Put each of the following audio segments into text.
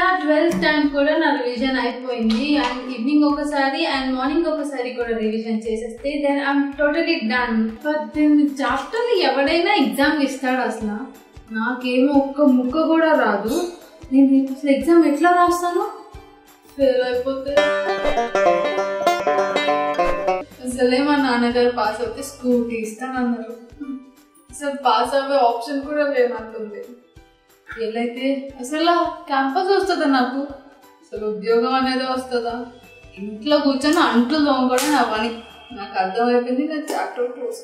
Twelfth time కూడా నా revision అయిపోయింది అండ్ ఈవినింగ్ ఒకసారి అండ్ మార్నింగ్ ఒకసారి కూడా రివిజన్ చేసేస్తే then I'm totally done but then chapter ఎవడైనా ఎగ్జామ్ ఇస్తాడు అసలు నాకేమో ఒక్క ముక్క కూడా రాదు నేను అసలు ఎగ్జామ్ ఎట్లా రాస్తాను ఫెయిల్ అయిపోతే అసలే మా నాన్నగారు పాస్ అవుతే స్కూటీ ఇస్తానన్నారు అసలు పాస్ అవ్వే ఆప్షన్ కూడా లేనట్టుంది ఎల్లైతే అసలు క్యాంపస్ వస్తుందా నాకు అసలు ఉద్యోగం అనేది వస్తుందా ఇంట్లో కూర్చొని అంట్లు తోముకోవడం నా పని నాకు అర్థమైపోయింది నేను chapter close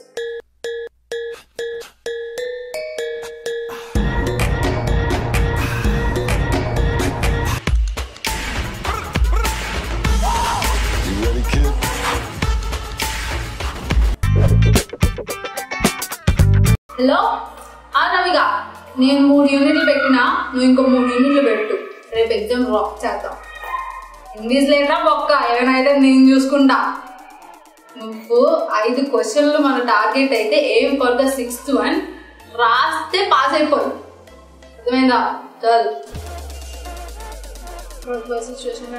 You ready, kid? Hello ఆ నవిగా నేను మూడు యూనిట్లు పెట్టినా నువ్వు ఇంకో మూడు యూనిట్లు పెట్టు రేపు ఎగ్జామ్ రాక్ చేద్దాం ఇంగ్లీష్ లేదా బొక్క ఏమైనా నేను చూసుకుంటా నువ్వు ఐదు క్వశ్చన్లు మన టార్గెట్ అయితే ఏం ఫర్ ద సిక్స్త్ వన్ రాస్తే పాస్ అయిపోయి అర్థమైందా చల్ సిచ్యువేషన్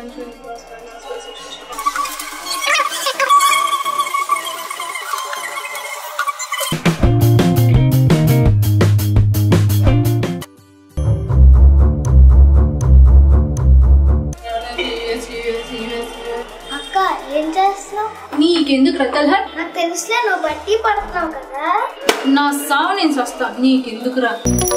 అక్క ఏం చేస్తున్నావు నీకెందుకు రతల్హర్ నాకు తెలుసులే నువ్వు బట్టి పడుతున్నావు కదా నా సావు నేను వస్తా నీకెందుకురా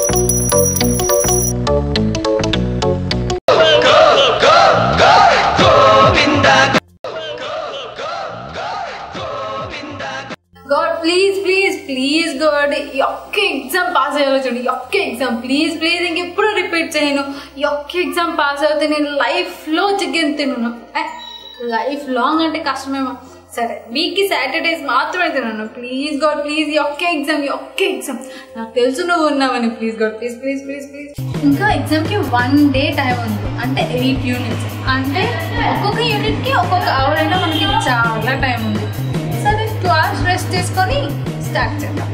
God please please please God ఈ ఒక్క ఎగ్జామ్ పాస్ అయ్యాలో చూడండి ఈ ఒక్క ఎగ్జామ్ ప్లీజ్ ప్లీజ్ ఇంకెప్పుడు రిపీట్ చేయను ఈ ఒక్క ఎగ్జామ్ పాస్ అవుతే నేను లైఫ్లో చికెన్ తిన్నాను లైఫ్ లాంగ్ అంటే కష్టమేమో సరే వీక్కి సాటర్డేస్ మాత్రమే తిన్నాను ప్లీజ్ గాడ్ ప్లీజ్ ఈ ఒక్క ఎగ్జామ్ ఈ ఒక్క ఎగ్జామ్ నాకు తెలుసు నువ్వు ఉన్నావని please God please please please please ఇంకా ఎగ్జామ్కి వన్ డే టైం ఉంది అంటే ఎయిట్ యూనిట్స్ అంటే ఒక్కొక్క యూనిట్కి ఒక్కొక్క అవర్ అంటే మనకి చాలా టైం ఉంది సరే టూ అవర్స్ రెస్ట్ తీసుకొని స్టార్ట్ చేద్దాం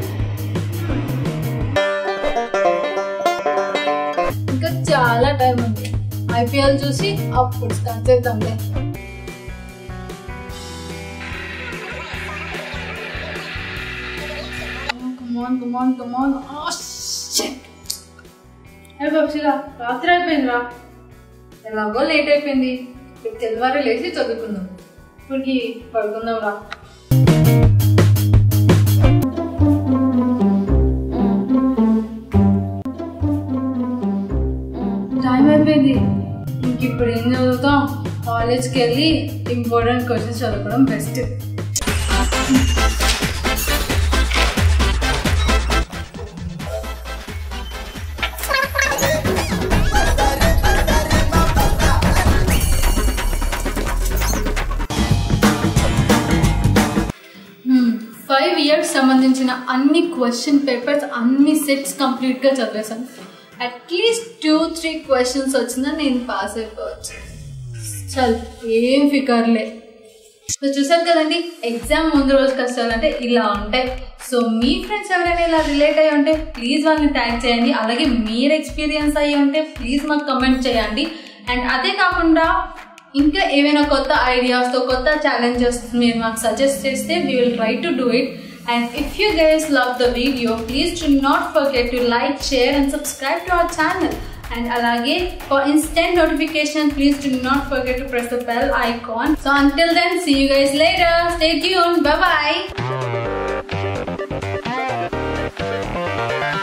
ఇంకా చాలా టైం ఉంది ఐపీఎల్ చూసి అప్పుడు స్టార్ట్ చేద్దాంలే కమాన్ కమాన్ కమాన్ అరే బాబుషిగా రాత్రి అయిపోయిందిరా ఎలాగో లేట్ అయిపోయింది ఇప్పుడు తెల్లవారు లేచి చదువుకుందాం ఇప్పటికి పడుకుందాం రా టైం అయిపోయింది ఇంక ఇప్పుడు ఏం చదువుతాం కాలేజ్కి వెళ్ళి ఇంపార్టెంట్ క్వశ్చన్స్ చదువుకోవడం బెస్ట్ ఫైవ్ ఇయర్స్ సంబంధించిన అన్ని క్వశ్చన్ పేపర్స్ అన్ని సెట్స్ కంప్లీట్గా చదివేశాను అట్లీస్ట్ టూ త్రీ క్వశ్చన్స్ వచ్చినా నేను పాస్ అయిపోవచ్చు చల్ ఏం ఫికర్లే సో చూసారు కదండి ఎగ్జామ్ ముందు రోజు కష్టాలు అంటే ఇలా ఉంటాయి సో మీ ఫ్రెండ్స్ ఎవరైనా ఇలా రిలేట్ అయ్యి ఉంటే ప్లీజ్ వాళ్ళని ట్యాగ్ చేయండి అలాగే మీరు ఎక్స్పీరియన్స్ అయ్యి ఉంటే ప్లీజ్ మాకు కమెంట్ చేయండి అండ్ అదే కాకుండా ఇంకా ఏవైనా కొత్త ఐడియాస్తో కొత్త ఛాలెంజెస్ మీరు మాకు సజెస్ట్ చేస్తే we will try to do it and if you guys love the video please do not forget to like share and subscribe to our channel and alage for instant notification please do not forget to press the bell icon so until then see you guys later stay tuned bye bye